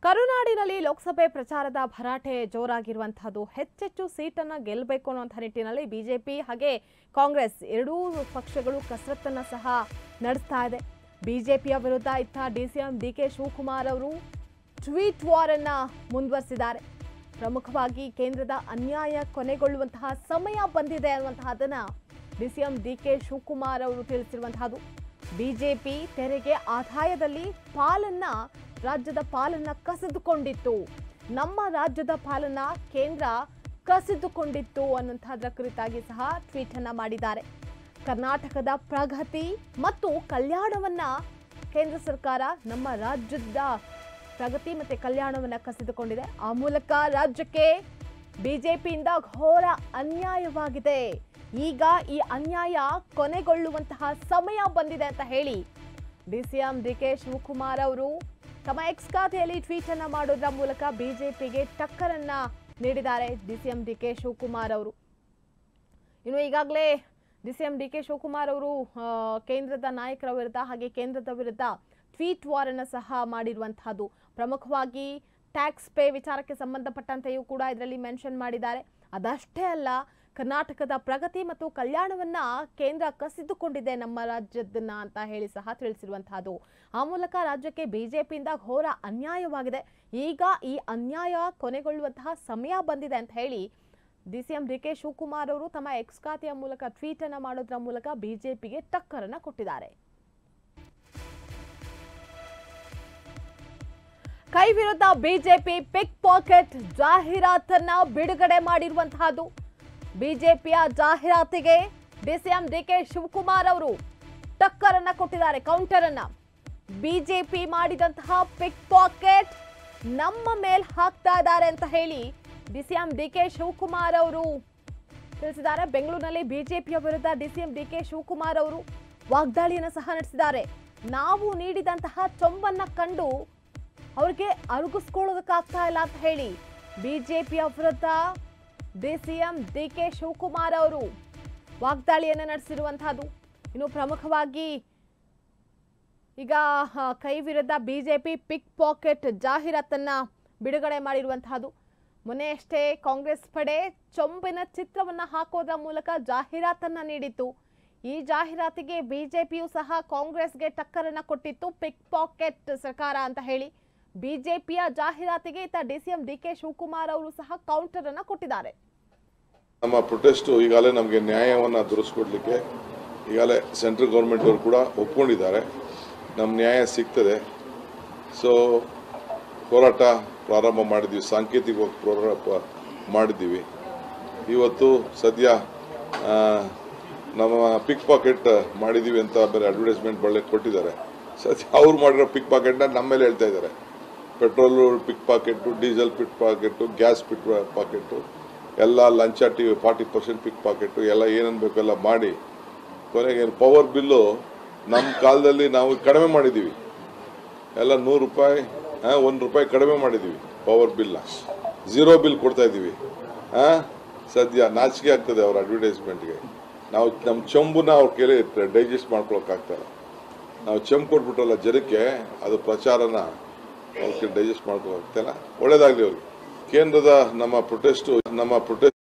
ಕರುನಾಡಿನಲ್ಲಿ ಲೋಕಸಭೆ ಪ್ರಚಾರದ ಭರಾಟೆ ಜೋರಾಗಿರುವಂತಹದ್ದು ಹೆಚ್ಚೆಚ್ಚು ಸೀಟನ್ನ ಗೆಲ್ಲಬೇಕು ಅನ್ನುವಂಥ ನಿಟ್ಟಿನಲ್ಲಿ ಬಿಜೆಪಿ ಹಾಗೆ ಕಾಂಗ್ರೆಸ್ ಎರಡೂ ಪಕ್ಷಗಳು ಕಸರತ್ತನ್ನ ಸಹ ನಡೆಸ್ತಾ ಇದೆ ಬಿಜೆಪಿಯ ವಿರುದ್ಧ ಇತ್ತ ಡಿಸಿಎಂ ಡಿ ಕೆ ಶಿವಕುಮಾರ್ ಅವರು ಟ್ವೀಟ್ ವಾರ್ ಅನ್ನ ಮುಂದುವರೆಸಿದ್ದಾರೆ ಪ್ರಮುಖವಾಗಿ ಕೇಂದ್ರದ ಅನ್ಯಾಯ ಕೊನೆಗೊಳ್ಳುವಂತಹ ಸಮಯ ಬಂದಿದೆ ಅನ್ನುವಂತಹದನ್ನ ಡಿಸಿಎಂ ಡಿ ಕೆ ಶಿವಕುಮಾರ್ ಅವರು ತಿಳಿಸಿರುವಂತಹದ್ದು ಬಿಜೆಪಿ ತೆರಿಗೆ ಆದಾಯದಲ್ಲಿ ಪಾಲನ್ನ ರಾಜ್ಯದ ಪಾಲನ್ನ ಕಸಿದುಕೊಂಡಿತ್ತು ನಮ್ಮ ರಾಜ್ಯದ ಪಾಲನ್ನ ಕೇಂದ್ರ ಕಸಿದುಕೊಂಡಿತ್ತು ಅನ್ನುವಂಥದ್ರ ಕುರಿತಾಗಿ ಸಹ ಟ್ವೀಟ್ ಅನ್ನ ಮಾಡಿದ್ದಾರೆ ಕರ್ನಾಟಕದ ಪ್ರಗತಿ ಮತ್ತು ಕಲ್ಯಾಣವನ್ನ ಕೇಂದ್ರ ಸರ್ಕಾರ ನಮ್ಮ ರಾಜ್ಯದ ಪ್ರಗತಿ ಮತ್ತೆ ಕಲ್ಯಾಣವನ್ನ ಕಸಿದುಕೊಂಡಿದೆ ಆ ಮೂಲಕ ರಾಜ್ಯಕ್ಕೆ ಬಿಜೆಪಿಯಿಂದ ಘೋರ ಅನ್ಯಾಯವಾಗಿದೆ ಈಗ ಈ ಅನ್ಯಾಯ ಕೊನೆಗೊಳ್ಳುವಂತಹ ಸಮಯ ಬಂದಿದೆ ಅಂತ ಹೇಳಿ ಡಿಸಿಎಂ ಡಿ ಕೆ ಶಿವಕುಮಾರ್ ಅವರು ತಮ್ಮ ಎಕ್ಸ್ ಖಾತೆಯಲ್ಲಿ ಟ್ವೀಟ್ ಅನ್ನ ಮಾಡೋದ್ರ ಮೂಲಕ ಬಿಜೆಪಿಗೆ ಟಕ್ಕರನ್ನ ನೀಡಿದ್ದಾರೆ ಡಿಸಿಎಂ ಡಿ ಕೆ ಶಿವಕುಮಾರ್ ಅವರು ಇನ್ನು ಈಗಾಗಲೇ ಡಿಸಿಎಂ ಡಿ ಕೆ ಶಿವಕುಮಾರ್ ಅವರು ಆ, ಕೇಂದ್ರದ ನಾಯಕರ ವಿರುದ್ಧ ಹಾಗೆ ಕೇಂದ್ರದ ವಿರುದ್ಧ ಟ್ವೀಟ್ ವಾರ್ ಅನ್ನು ಸಹ ಮಾಡಿರುವಂತಹದ್ದು ಪ್ರಮುಖವಾಗಿ ಟ್ಯಾಕ್ಸ್ ಪೇ ವಿಚಾರಕ್ಕೆ ಸಂಬಂಧಪಟ್ಟಂತೆಯೂ ಕೂಡ ಇದರಲ್ಲಿ ಮೆನ್ಷನ್ ಮಾಡಿದ್ದಾರೆ ಅದಷ್ಟೇ ಅಲ್ಲ ಕರ್ನಾಟಕದ ಪ್ರಗತಿ ಮತ್ತು ಕಲ್ಯಾಣವನ್ನ ಕೇಂದ್ರ ಕಸಿದುಕೊಂಡಿದೆ ನಮ್ಮ ರಾಜ್ಯದನ್ನ ಅಂತ ಹೇಳಿ ಸಹ ತಿಳಿಸಿರುವಂತಹದ್ದು ಆ ಮೂಲಕ ರಾಜ್ಯಕ್ಕೆ ಬಿಜೆಪಿಯಿಂದ ಘೋರ ಅನ್ಯಾಯವಾಗಿದೆ ಈಗ ಈ ಅನ್ಯಾಯ ಕೊನೆಗೊಳ್ಳುವಂತಹ ಸಮಯ ಬಂದಿದೆ ಅಂತ ಹೇಳಿ ಡಿಸಿಎಂ ಡಿ ಕೆ ಶಿವಕುಮಾರ್ ಅವರು ತಮ್ಮ ಎಕ್ಸ್ ಖಾತೆಯ ಮೂಲಕ ಟ್ವೀಟ್ ಅನ್ನ ಮಾಡೋದ್ರ ಮೂಲಕ ಬಿಜೆಪಿಗೆ ಟಕ್ಕರನ್ನ ಕೊಟ್ಟಿದ್ದಾರೆ ಕೈ ವಿರುದ್ಧ ಬಿಜೆಪಿ ಪಿಕ್ ಪಾಕೆಟ್ ಜಾಹೀರಾತನ್ನ ಬಿಡುಗಡೆ ಮಾಡಿರುವಂತಹದ್ದು ಬಿಜೆಪಿಯ ಜಾಹೀರಾತಿಗೆ ಡಿಸಿಎಂ ಡಿ ಕೆ ಶಿವಕುಮಾರ್ ಅವರು ಟಕ್ಕರನ್ನ ಕೊಟ್ಟಿದ್ದಾರೆ ಕೌಂಟರ್ ಅನ್ನ ಬಿಜೆಪಿ ಮಾಡಿದಂತಹ ಪಿಕ್ ಪಾಕೆಟ್ ನಮ್ಮ ಮೇಲ್ ಹಾಕ್ತಾ ಇದ್ದಾರೆ ಅಂತ ಹೇಳಿ ಡಿಸಿಎಂ ಡಿ ಕೆ ಶಿವಕುಮಾರ್ ಅವರು ತಿಳಿಸಿದ್ದಾರೆ ಬೆಂಗಳೂರಿನಲ್ಲಿ ಬಿಜೆಪಿಯ ವಿರುದ್ಧ ಡಿಸಿಎಂ ಡಿ ಕೆ ಶಿವಕುಮಾರ್ ಅವರು ವಾಗ್ದಾಳಿಯನ್ನು ಸಹ ನಡೆಸಿದ್ದಾರೆ ನಾವು ನೀಡಿದಂತಹ ಚೊಂಬನ್ನ ಕಂಡು ಅವ್ರಿಗೆ ಅರುಗಿಸ್ಕೊಳ್ಳೋದಕ್ಕಾಗ್ತಾ ಇಲ್ಲ ಅಂತ ಹೇಳಿ ಬಿಜೆಪಿಯ ವಿರುದ್ಧ ಡಿಸಿಎಂ ಡಿ ಕೆ ಶಿವಕುಮಾರ್ ಅವರು ವಾಗ್ದಾಳಿಯನ್ನು ನಡೆಸಿರುವಂತಹದ್ದು ಇನ್ನು ಪ್ರಮುಖವಾಗಿ ಈಗ ಆ, ಕೈ ವಿರುದ್ಧ ಬಿಜೆಪಿ ಪಿಕ್ ಪಾಕೆಟ್ ಜಾಹೀರಾತನ್ನ ಬಿಡುಗಡೆ ಮಾಡಿರುವಂತಹದ್ದು ಮೊನ್ನೆಯಷ್ಟೇ ಕಾಂಗ್ರೆಸ್ ಪಡೆ ಚೊಂಬಿನ ಚಿತ್ರವನ್ನ ಹಾಕೋದ್ರ ಮೂಲಕ ಜಾಹೀರಾತನ್ನ ನೀಡಿತ್ತು ಈ ಜಾಹೀರಾತಿಗೆ ಬಿಜೆಪಿಯು ಸಹ ಕಾಂಗ್ರೆಸ್ಗೆ ಟಕ್ಕರನ್ನ ಕೊಟ್ಟಿತ್ತು ಪಿಕ್ ಪಾಕೆಟ್ ಸರ್ಕಾರ ಅಂತ ಹೇಳಿ ಬಿಜೆಪಿಯ ಜಾಹೀರಾತಿಗೆ ಇತ್ತ ಡಿಸಿಎಂ ಡಿ ಕೆ ಶಿವಕುಮಾರ್ ಅವರು ಸಹ ಕೌಂಟರ್ ಅನ್ನ ಕೊಟ್ಟಿದ್ದಾರೆ ನಮ್ಮ ಪ್ರೊಟೆಸ್ಟು ಈಗಾಗಲೇ ನಮಗೆ ನ್ಯಾಯವನ್ನು ದೊರಕಿಸ್ಕೊಡ್ಲಿಕ್ಕೆ ಈಗಾಗಲೇ ಸೆಂಟ್ರಲ್ ಗೌರ್ಮೆಂಟ್ ಅವರು ಕೂಡ ಒಪ್ಕೊಂಡಿದ್ದಾರೆ ನಮ್ಮ ನ್ಯಾಯ ಸಿಗ್ತದೆ ಸೊ ಹೋರಾಟ ಪ್ರಾರಂಭ ಮಾಡಿದ್ದೀವಿ ಸಾಂಕೇತಿಕವಾಗಿ ಹೋರಾಟ ಮಾಡಿದ್ದೀವಿ ಇವತ್ತು ಸದ್ಯ ಆ, ನಮ್ಮ ಪಿಕ್ ಪಾಕೆಟ್ ಮಾಡಿದ್ದೀವಿ ಅಂತ ಬೇರೆ ಅಡ್ವರ್ಟೈಸ್ಮೆಂಟ್ ಬಳ್ಳೆ ಕೊಟ್ಟಿದ್ದಾರೆ ಸದ್ಯ ಅವ್ರು ಮಾಡಿರೋ ಪಿಕ್ ಪಾಕೆಟ್ನ ನಮ್ಮ ಮೇಲೆ ಹೇಳ್ತಾ ಇದ್ದಾರೆ petrol pick pocket diesel pick pocket gas pick pocket ಎಲ್ಲ ಲಂಚ T forty percent pick pocket ಎಲ್ಲ ಏನೇನು ಬೇಕೋ ಎಲ್ಲ ಮಾಡಿ ಕೊನೆಗೆ ಪವರ್ ಬಿಲ್ಲು ನಮ್ಮ ಕಾಲದಲ್ಲಿ ನಾವು ಕಡಿಮೆ ಮಾಡಿದ್ದೀವಿ ಎಲ್ಲ ನೂರು ರೂಪಾಯಿ ಒಂದು ರೂಪಾಯಿ ಕಡಿಮೆ ಮಾಡಿದ್ದೀವಿ ಪವರ್ ಬಿಲ್ನ ಝೀರೋ ಬಿಲ್ ಕೊಡ್ತಾ ಇದ್ದೀವಿ ಹಾಂ ಸದ್ಯ ನಾಚಿಕೆ ಆಗ್ತದೆ ಅವ್ರ ಅಡ್ವರ್ಟೈಸ್ಮೆಂಟ್ಗೆ ನಾವು ನಮ್ಮ ಚಂಬುನ ಅವ್ರ ಕೈಲಿ ಡೈಜೆಸ್ಟ್ ಮಾಡ್ಕೊಳಕ್ಕಾಗ್ತಾಯಿಲ್ಲ ನಾವು ಚೆಂಬು ಕೊಟ್ಬಿಟ್ರಲ್ಲ ಜನಕ್ಕೆ ಅದು ಪ್ರಚಾರನ ಅವ್ರ ಡೈಜೆಸ್ಟ್ ಮಾಡ್ಕೊಳಕ್ತಾಯಿಲ್ಲ ಒಳ್ಳೇದಾಗಲಿ ಅವ್ರಿಗೆ ಕೇಂದ್ರದ ನಮ್ಮ ಪ್ರೊಟೆಸ್ಟು ನಮ್ಮ ಪ್ರೊಟೆಸ್ಟ್